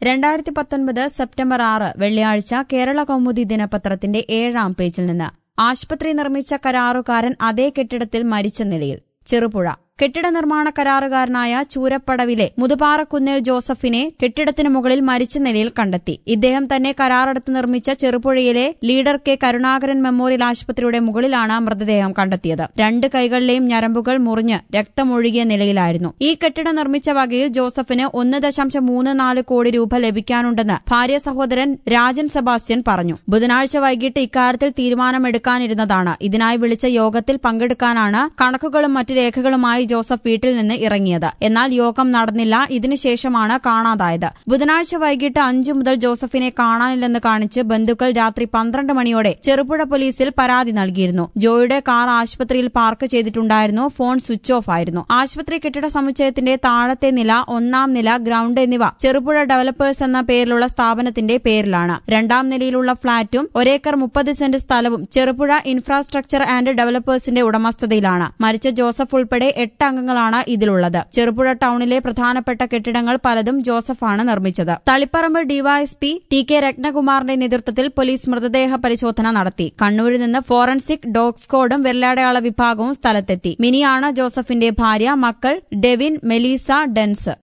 രണ്ടായിരത്തി പത്തൊൻപത് സെപ്റ്റംബർ ആറ് വെള്ളിയാഴ്ച കേരള കൗമുദി ദിനപത്രത്തിന്റെ ഏഴാം പേജിൽ നിന്ന് ആശുപത്രി നിർമ്മിച്ച കരാറുകാരൻ അതേ കെട്ടിടത്തിൽ മരിച്ച നിലയിൽ ചെറുപുഴ കെട്ടിട നിർമ്മാണ കരാറുകാരനായ ചൂരപ്പടവിലെ മുതുപാറക്കുന്നേൽ ജോസഫിനെ കെട്ടിടത്തിന് മുകളിൽ മരിച്ച നിലയിൽ കണ്ടെത്തി ഇദ്ദേഹം തന്നെ കരാറെടുത്ത് നിർമ്മിച്ച ചെറുപുഴയിലെ ലീഡർ കെ കരുണാകരൻ മെമ്മോറിയൽ ആശുപത്രിയുടെ മുകളിലാണ് മൃതദേഹം കണ്ടെത്തിയത് രണ്ട് കൈകളിലെയും ഞരമ്പുകൾ മുറിഞ്ഞ് രക്തമൊഴുകിയ നിലയിലായിരുന്നു ഈ കെട്ടിടം നിർമ്മിച്ച വകയിൽ ജോസഫിന് ഒന്ന് ദശാംശം മൂന്ന് നാല് കോടി രൂപ ലഭിക്കാനുണ്ടെന്ന് ഭാര്യ സഹോദരൻ രാജൻ സെബാസ്റ്റ്യൻ പറഞ്ഞു ബുധനാഴ്ച വൈകിട്ട് ഇക്കാര്യത്തിൽ തീരുമാനമെടുക്കാനിരുന്നതാണ് ഇതിനായി വിളിച്ച യോഗത്തിൽ പങ്കെടുക്കാനാണ് കണക്കുകളും മറ്റു രേഖകളുമായി ജോസഫ് വീട്ടിൽ നിന്ന് ഇറങ്ങിയത് എന്നാൽ യോഗം നടന്നില്ല ഇതിനുശേഷമാണ് കാണാതായത് ബുധനാഴ്ച വൈകിട്ട് അഞ്ചു മുതൽ ജോസഫിനെ കാണാനില്ലെന്ന് കാണിച്ച് ബന്ധുക്കൾ രാത്രി പന്ത്രണ്ട് മണിയോടെ ചെറുപുഴ പോലീസിൽ പരാതി നൽകിയിരുന്നു ജോയുടെ കാർ ആശുപത്രിയിൽ പാർക്ക് ചെയ്തിട്ടുണ്ടായിരുന്നു ഫോൺ സ്വിച്ച് ഓഫ് ആയിരുന്നു ആശുപത്രി കെട്ടിട സമുച്ചയത്തിന്റെ താഴത്തെ നില ഒന്നാം നില ഗ്രൌണ്ട് എന്നിവ ചെറുപുഴ ഡെവലപ്പേഴ്സ് എന്ന പേരിലുള്ള സ്ഥാപനത്തിന്റെ പേരിലാണ് രണ്ടാം നിലയിലുള്ള ഫ്ളാറ്റും ഒരേക്കർ മുപ്പത് സെന്റ് സ്ഥലവും ചെറുപുഴ ഇൻഫ്രാസ്ട്രക്ചർ ആൻഡ് ഡെവലപ്പേഴ്സിന്റെ ഉടമസ്ഥതയിലാണ് മരിച്ച ജോസഫ് ഉൾപ്പെടെ എട്ട് അംഗങ്ങളാണ് ഇതിലുള്ളത് ചെറുപുഴ ടൌണിലെ പ്രധാനപ്പെട്ട കെട്ടിടങ്ങൾ പലതും ജോസഫാണ് നിർമ്മിച്ചത് തളിപ്പറമ്പ് ഡിവൈഎസ്പി ടി കെ രത്നകുമാറിന്റെ നേതൃത്വത്തിൽ പോലീസ് മൃതദേഹ പരിശോധന നടത്തി കണ്ണൂരിൽ നിന്ന് ഫോറൻസിക് ഡോഗ് സ്ക്വാഡും വെള്ളാടയാള വിഭാഗവും സ്ഥലത്തെത്തി മിനിയാണ് ജോസഫിന്റെ ഭാര്യ മക്കൾ ഡെവിൻ മെലീസ ഡെൻസ്